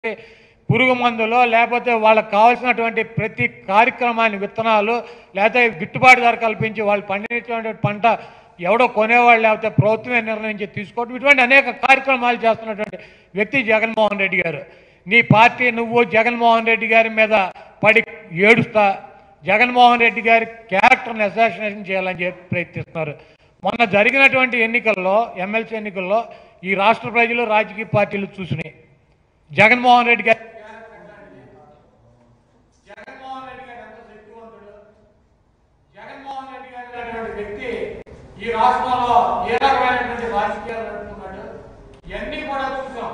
పురుగు మందులు లేకపోతే వాళ్ళకి కావాల్సినటువంటి ప్రతి కార్యక్రమాన్ని విత్తనాలు లేకపోతే గిట్టుబాటు ధర కల్పించి వాళ్ళు పండించినటువంటి పంట ఎవడో కొనేవాళ్ళు లేకపోతే ప్రభుత్వమే నిర్ణయించి తీసుకోవడం ఇటువంటి అనేక కార్యక్రమాలు చేస్తున్నటువంటి వ్యక్తి జగన్మోహన్ రెడ్డి గారు నీ పార్టీ నువ్వు జగన్మోహన్ రెడ్డి గారి మీద పడి ఏడుస్తా జగన్మోహన్ రెడ్డి గారి క్యారెక్టర్ని అసాసినేషన్ చేయాలని చెప్పి ప్రయత్నిస్తున్నారు మొన్న జరిగినటువంటి ఎన్నికల్లో ఎమ్మెల్సీ ఎన్నికల్లో ఈ రాష్ట్ర ప్రజలు రాజకీయ పార్టీలు చూసినాయి జగన్మోహన్ రెడ్డి గారి జగన్మోహన్ రెడ్డి గారు ఎంత శక్తివంతుడు జగన్మోహన్ రెడ్డి గారు అనేటువంటి వ్యక్తి ఈ రాష్ట్రంలో ఏ రకమైనటువంటి రాజకీయాలు నడుపుతున్నాడు ఇవన్నీ కూడా చూసాం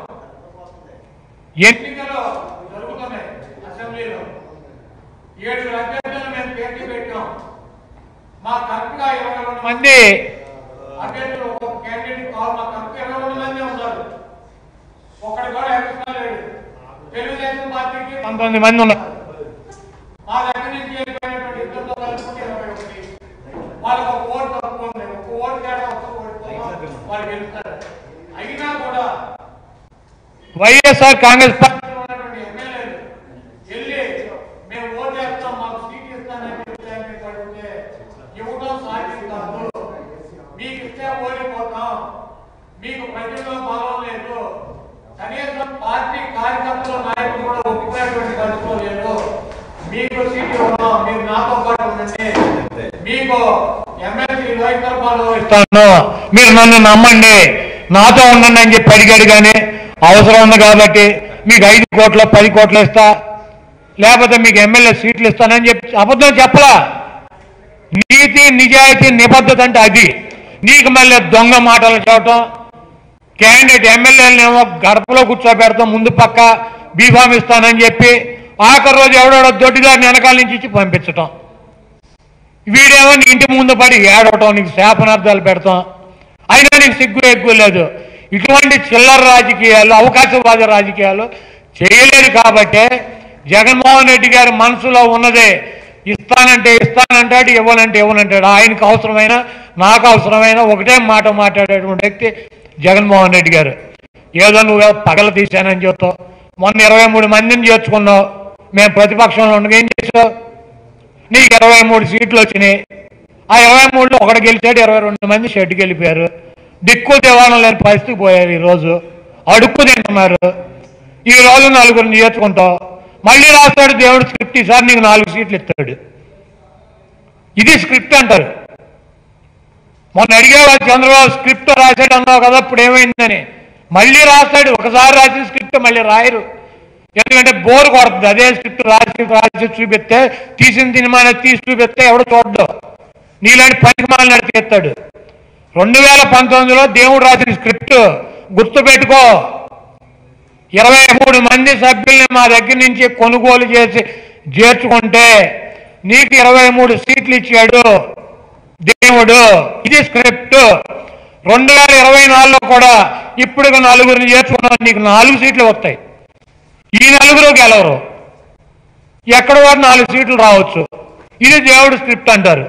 ఎన్నికలు జరుగుతున్నాయి అసెంబ్లీలో ఏడుగురు అభ్యర్థులు మేము పేర్చి పెట్టాం మా కరెక్ట్గా ఇరవై రెండు మంది అభ్యర్థులు ఒక్కొక్క క్యాండిడేట్ కావాలి మా కరెక్ట్ ఇరవై రెండు మంది ఉన్నారు ఒకటి కూడా ఎక్స్ట్రా లేడు తెలుగుదేశం పార్టీకి పంతొమ్మిది మంది ఉన్నారు మా దగ్గర నుంచి వెళ్ళిపోయినటువంటి ఇద్దరితో కలుపుకుంటే ఇరవై ఒకటి వాళ్ళకి ఒక ఓటు తక్కువ ఉంది ఒక ఓటు తేడా ఒక ఓటు వాళ్ళు గెలుస్తారు అయినా కూడా వైఎస్ఆర్ కాంగ్రెస్ పార్టీలో ఉన్నటువంటి ఎమ్మెల్యేలు వెళ్ళి మేము ఓటు వేస్తాం మాకు సీట్ ఇస్తానని చెప్తే మీకు అడిగితే ఇవ్వడం సాధ్యం కాదు మీకు ఇస్తే ఓడిపోతాం మీకు ప్రజల్లో బలం లేదు కనీసం పార్టీ కార్యకర్తల నాయకులు కూడా ఒప్పుకునేటువంటి పరిస్థితులు లేదు మీకు సీట్ ఇవ్వడం మీరు నాతో పాటు ఉండండి మీకు ఎమ్మెల్సీ వైకల్పాలు ఇస్తాను మీరు నన్ను నమ్మండి నాతో ఉండండి అని చెప్పి అడిగాడు కానీ అవసరం ఉంది కాబట్టి మీకు ఐదు కోట్లు పది కోట్లు ఇస్తా లేకపోతే మీకు ఎమ్మెల్యే సీట్లు ఇస్తానని చెప్పి అబద్ధం చెప్పలా నీతి నిజాయితీ నిబద్ధత అంటే అది నీకు మళ్ళీ దొంగ మాటలు చెప్పటం క్యాండిడేట్ ఎమ్మెల్యేలనేమో గడపలో కూర్చోబెడతాం ముందు పక్క బీఫామ్ ఇస్తానని చెప్పి ఆఖరి రోజు ఎవడెవడో దొడ్డిదారిని వెనకాల నుంచి ఇచ్చి పంపించటం వీడేమో నీ ఇంటి ముందు పడి ఏడవటం నీకు శాపనార్థాలు పెడతాం అయినా నీకు సిగ్గు ఎక్కువ లేదు ఇటువంటి చిల్లర రాజకీయాలు అవకాశవాద రాజకీయాలు చేయలేరు కాబట్టే జగన్మోహన్ రెడ్డి గారి మనసులో ఉన్నదే ఇస్తానంటే ఇస్తానంటాడు ఇవ్వనంటే ఇవ్వనంటాడు ఆయనకు అవసరమైన నాకు అవసరమైన ఒకటే మాట మాట్లాడేటువంటి వ్యక్తి జగన్మోహన్ రెడ్డి గారు ఏదో నువ్వు పగల తీశానని చెప్తావు మొన్న ఇరవై మూడు మందిని చేర్చుకున్నావు మేము ప్రతిపక్షంలో ఉండగా ఏం చేసావు నీకు ఇరవై మూడు సీట్లు వచ్చినాయి ఆ ఇరవై మూడులో ఒకటి గెలిచాడు ఇరవై రెండు మంది షెడ్కి వెళ్ళిపోయారు దిక్కు దివాణం లేని పరిస్థితికి పోయారు ఈ రోజు అడుక్కు తింటున్నారు ఈ రోజు నలుగురిని చేర్చుకుంటావు మళ్ళీ రాస్తాడు దేవుడు స్క్రిప్ట్ ఈసారి నీకు నాలుగు సీట్లు ఇస్తాడు ఇది స్క్రిప్ట్ అంటారు మొన్న అడిగేవాడు చంద్రబాబు స్క్రిప్ట్ రాశాడు అన్నావు కదా ఇప్పుడు ఏమైందని మళ్ళీ రాస్తాడు ఒకసారి రాసిన స్క్రిప్ట్ మళ్ళీ రాయరు ఎందుకంటే బోర్ కొడుతుంది అదే స్క్రిప్ట్ రాసి రాసి చూపిస్తే తీసిన సినిమాని తీసి చూపిస్తే ఎవడు చూడ్డు నీలాంటి పనికిమాలను నడిచేస్తాడు రెండు వేల పంతొమ్మిదిలో దేవుడు రాసిన స్క్రిప్ట్ గుర్తుపెట్టుకో ఇరవై మూడు మంది సభ్యుల్ని మా దగ్గర నుంచి కొనుగోలు చేసి చేర్చుకుంటే నీకు ఇరవై మూడు సీట్లు ఇచ్చాడు దేవుడు ఇది స్క్రిప్ట్ రెండు వేల ఇరవై నాలుగులో కూడా ఇప్పుడు నలుగురిని చేర్చుకున్నావు నీకు నాలుగు సీట్లు వస్తాయి ఈ నలుగురు గెలవరు ఎక్కడ వారు నాలుగు సీట్లు రావచ్చు ఇది దేవుడు స్క్రిప్ట్ అంటారు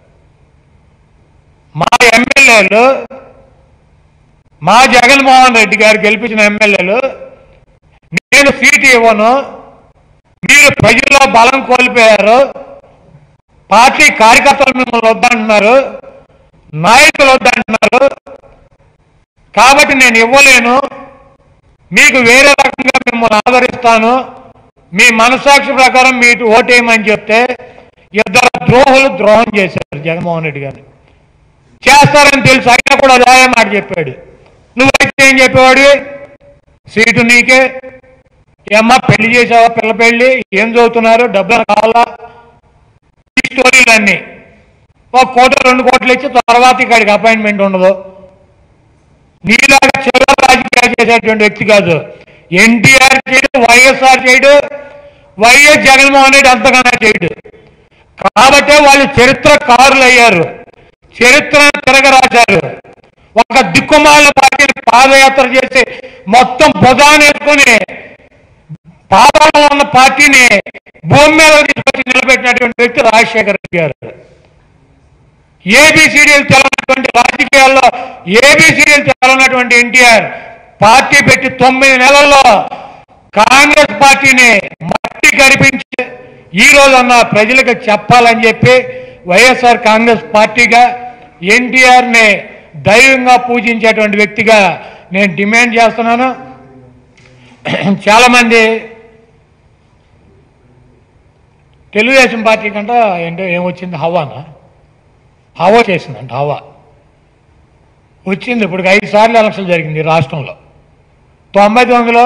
మా ఎమ్మెల్యేలు మా జగన్మోహన్ రెడ్డి గారు గెలిపించిన ఎమ్మెల్యేలు నేను సీటు ఇవ్వను మీరు ప్రజల్లో బలం కోల్పోయారు పార్టీ కార్యకర్తలు మిమ్మల్ని వద్దంటున్నారు నాయకులు వద్దంటున్నారు కాబట్టి నేను ఇవ్వలేను మీకు వేరే రకంగా మిమ్మల్ని ఆదరిస్తాను మీ మనసాక్షి ప్రకారం మీకు ఓటేయమని చెప్తే ఇద్దరు ద్రోహులు ద్రోహం చేశారు జగన్మోహన్ రెడ్డి గారిని చేస్తారని తెలుసు అయినా కూడా అదే మాట చెప్పాడు నువ్వైతే ఏం చెప్పేవాడు సీటు నీకే ఏమ్మా పెళ్లి చేసావా పిల్ల పెళ్లి ఏం చదువుతున్నారు డబ్బులు కావాలా ఈ స్టోరీలన్నీ ఒక కోట రెండు కోట్లు ఇచ్చి తర్వాత ఇక్కడికి అపాయింట్మెంట్ ఉండదు నీలాగా చిల్లర రాజకీయాలు చేసేటువంటి వ్యక్తి కాదు ఎన్టీఆర్ చేయడు వైఎస్ఆర్ చేయడు వైఎస్ జగన్మోహన్ రెడ్డి అంతకన్నా చేయడు కాబట్టే వాళ్ళు చరిత్రకారులు అయ్యారు చరిత్రను తిరగరాశారు ఒక దిక్కుమాల పార్టీని పాదయాత్ర చేసి మొత్తం భుజానేసుకుని పాదాలో ఉన్న పార్టీని భూమి మీద తీసుకొచ్చి నిలబెట్టినటువంటి వ్యక్తి రాజశేఖర రెడ్డి గారు ఏబిసిడీలు తెలనటువంటి రాజకీయాల్లో ఏబిసిడీలు తెలనటువంటి ఎన్టీఆర్ పార్టీ పెట్టి తొమ్మిది నెలల్లో కాంగ్రెస్ పార్టీని మట్టి కనిపించి ఈ రోజన్న ప్రజలకు చెప్పాలని చెప్పి వైఎస్ఆర్ కాంగ్రెస్ పార్టీగా ఎన్టీఆర్ని దైవంగా పూజించేటువంటి వ్యక్తిగా నేను డిమాండ్ చేస్తున్నాను చాలామంది తెలుగుదేశం పార్టీ కంట ఏంటో ఏమొచ్చింది హవానా హవా చేసిందంట హవా వచ్చింది ఇప్పుడు ఐదు సార్లు ఎలక్షన్ జరిగింది ఈ రాష్ట్రంలో తొంభై తొమ్మిదిలో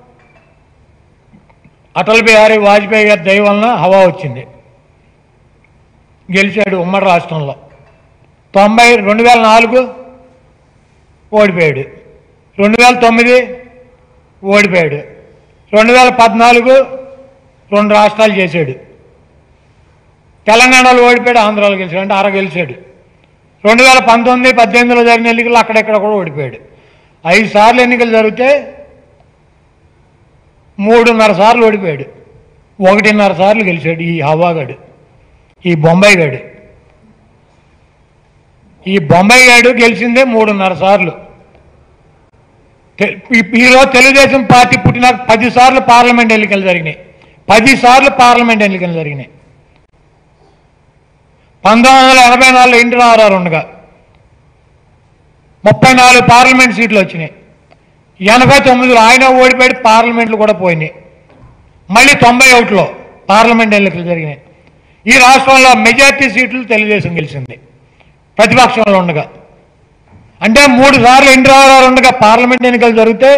అటల్ బిహారీ వాజ్పేయి గారి దయ వలన హవా వచ్చింది గెలిచాడు ఉమ్మడి రాష్ట్రంలో తొంభై రెండు వేల నాలుగు ఓడిపోయాడు రెండు వేల తొమ్మిది ఓడిపోయాడు రెండు వేల పద్నాలుగు రెండు రాష్ట్రాలు చేశాడు తెలంగాణలో ఓడిపోయాడు ఆంధ్రాలో గెలిచాడు అంటే అర గెలిచాడు రెండు వేల పంతొమ్మిది పద్దెనిమిదిలో జరిగిన ఎన్నికలు అక్కడెక్కడ కూడా ఓడిపోయాడు ఐదు సార్లు ఎన్నికలు జరిగితే మూడున్నర సార్లు ఓడిపోయాడు ఒకటిన్నర సార్లు గెలిచాడు ఈ హవాగాడు ఈ బొంబాయి గాడు ఈ బొంబాయి గాడు గెలిచిందే మూడున్నర సార్లు తె- ఈ- ఈరోజు తెలుగుదేశం పార్టీ పుట్టిన పది సార్లు పార్లమెంట్ ఎన్నికలు జరిగినాయి పది సార్లు పార్లమెంట్ ఎన్నికలు జరిగినాయి పంతొమ్మిది వందల ఎనభై నాలుగులో ఇంటి రామారావు ఉండగా ముప్పై నాలుగు పార్లమెంట్ సీట్లు వచ్చినాయి ఎనభై తొమ్మిదిలో ఆయన ఓడిపోయి పార్లమెంట్లు కూడా పోయినాయి మళ్ళీ తొంభై ఒకటిలో పార్లమెంట్ ఎన్నికలు జరిగినాయి ఈ రాష్ట్రంలో మెజార్టీ సీట్లు తెలుగుదేశం గెలిచింది ప్రతిపక్షంలో ఉండగా అంటే మూడు సార్లు ఎన్టీ రామారావు ఉండగా పార్లమెంట్ ఎన్నికలు జరిగితే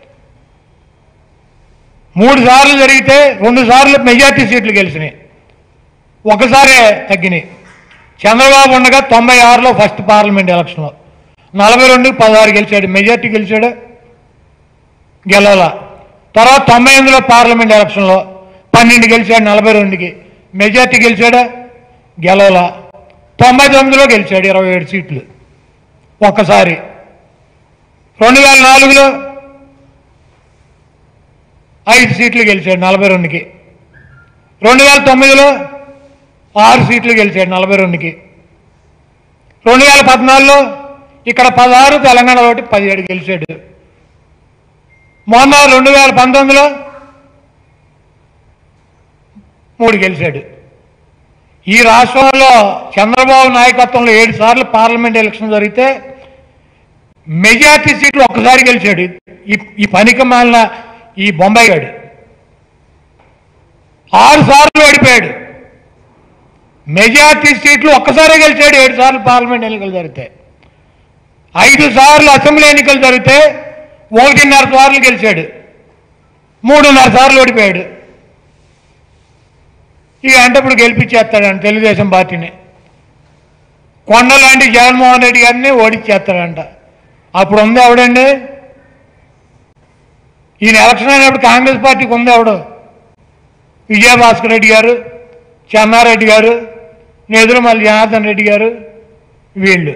మూడు సార్లు జరిగితే రెండు సార్లు మెజార్టీ సీట్లు గెలిచినాయి ఒకసారే తగ్గినాయి చంద్రబాబు ఉండగా తొంభై ఆరులో ఫస్ట్ పార్లమెంట్ ఎలక్షన్లో నలభై రెండు పదహారు గెలిచాడు మెజార్టీ గెలిచాడు గెలవాల తర్వాత తొంభై ఎనిమిదిలో పార్లమెంట్ ఎలక్షన్లో పన్నెండు గెలిచాడు నలభై రెండుకి మెజార్టీ గెలిచాడా గెలవాల తొంభై తొమ్మిదిలో గెలిచాడు ఇరవై ఏడు సీట్లు ఒక్కసారి రెండు వేల నాలుగులో ఐదు సీట్లు గెలిచాడు నలభై రెండుకి రెండు వేల తొమ్మిదిలో ఆరు సీట్లు గెలిచాడు నలభై రెండుకి రెండు వేల పద్నాలుగులో ఇక్కడ పదహారు తెలంగాణ ఒకటి పదిహేడు గెలిచాడు మొన్న రెండు వేల పంతొమ్మిదిలో మూడు గెలిచాడు ఈ రాష్ట్రంలో చంద్రబాబు నాయకత్వంలో ఏడు సార్లు పార్లమెంట్ ఎలక్షన్ జరిగితే మెజార్టీ సీట్లు ఒక్కసారి గెలిచాడు ఈ ఈ పనికి మాలిన ఈ బొంబాయి గాడు ఆరు సార్లు ఓడిపోయాడు మెజార్టీ సీట్లు ఒక్కసారే గెలిచాడు ఏడు సార్లు పార్లమెంట్ ఎన్నికలు జరిగితే ఐదు సార్లు అసెంబ్లీ ఎన్నికలు జరిగితే ఒకటిన్నర సార్లు గెలిచాడు మూడున్నర సార్లు ఓడిపోయాడు ఇక అంటే ఇప్పుడు గెలిపించేస్తాడంట తెలుగుదేశం పార్టీని కొండ లాంటి జగన్మోహన్ రెడ్డి గారిని ఓడించేస్తాడంట అప్పుడు ఉంది ఎవడండి ఈయన ఎలక్షన్ అయినప్పుడు కాంగ్రెస్ పార్టీకి ఉంది ఎవడు విజయభాస్కర్ రెడ్డి గారు చెన్నారెడ్డి గారు నెదురుమల్లి జనార్దన్ రెడ్డి గారు వీళ్ళు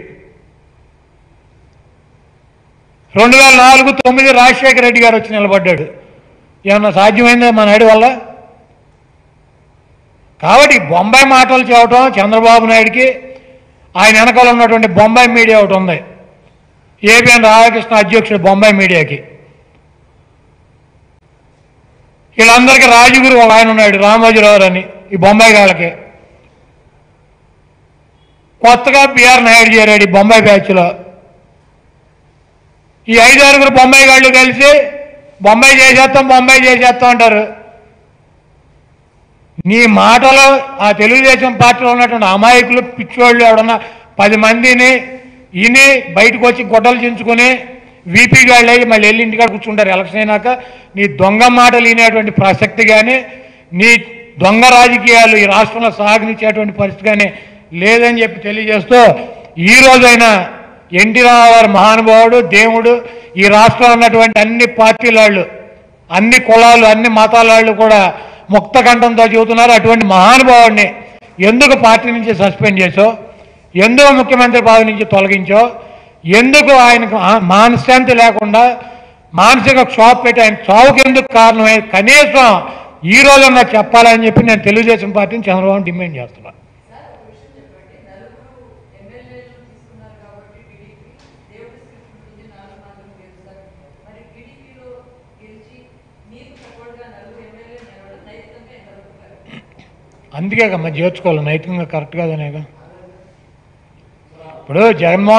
రెండు వేల నాలుగు తొమ్మిది రాజశేఖర రెడ్డి గారు వచ్చి నిలబడ్డాడు ఏమన్నా సాధ్యమైందా మా నాయుడు వల్ల కాబట్టి బొంబాయి మాటలు చెప్పడం చంద్రబాబు నాయుడికి ఆయన వెనకాల ఉన్నటువంటి బొంబాయి మీడియా ఒకటి ఉంది ఏబిఎన్ రాధాకృష్ణ అధ్యక్షుడు బొంబాయి మీడియాకి వీళ్ళందరికీ రాజగురు ఒక ఆయన ఉన్నాడు రామోజీరావు అని ఈ బొంబాయి గాళ్ళకి కొత్తగా పిఆర్ నాయుడు చేరాడు ఈ బొంబాయి బ్యాచ్లో ఈ ఐదారుగురు బొంబాయి గాళ్ళు కలిసి బొంబాయి చేసేస్తాం బొంబాయి చేసేస్తాం అంటారు నీ మాటలో ఆ తెలుగుదేశం పార్టీలో ఉన్నటువంటి అమాయకులు పిచ్చోళ్ళు ఎవడన్నా పది మందిని ఈని బయటకు వచ్చి గొడ్డలు చించుకొని వీపీ గాళ్ళు అయ్యి మళ్ళీ వెళ్ళి ఇంటికాడ కూర్చుంటారు ఎలక్షన్ అయినాక నీ దొంగ మాటలు వినేటువంటి ప్రసక్తి కానీ నీ దొంగ రాజకీయాలు ఈ రాష్ట్రంలో సాగనిచ్చేటువంటి పరిస్థితి కానీ లేదని చెప్పి తెలియజేస్తూ ఈ రోజైనా ఎన్టీ రామారావు మహానుభావుడు దేవుడు ఈ రాష్ట్రంలో ఉన్నటువంటి అన్ని పార్టీల వాళ్ళు అన్ని కులాలు అన్ని మతాల వాళ్ళు కూడా ముక్త కంఠంతో చెబుతున్నారు అటువంటి మహానుభావుడిని ఎందుకు పార్టీ నుంచి సస్పెండ్ చేసో ఎందుకు ముఖ్యమంత్రి పదవి నుంచి తొలగించో ఎందుకు ఆయనకు ఆ- మనశ్శాంతి లేకుండా మానసిక క్షోభ పెట్టి ఆయన చావుకి ఎందుకు కారణమై కనీసం ఈ రోజన్నా చెప్పాలని చెప్పి నేను తెలుగుదేశం పార్టీని చంద్రబాబు డిమాండ్ చేస్తున్నాను సార్ ఒక విషయం చెప్పండి నలుగురు ఎమ్మెల్యేలు తీసుకున్నారు కాబట్టి టీడీపీ దేవుడి స్క్రిప్ట్ నుంచి నాలుగు మాత్రం గెలుస్తారు మరి టీడీపీలో గెలిచి మీకు సపోర్ట్ అందుకే కమ్మా చేర్చుకోవాలి నైతికంగా కరెక్ట్ కాదనేగా ఇప్పుడు జగన్మోహన్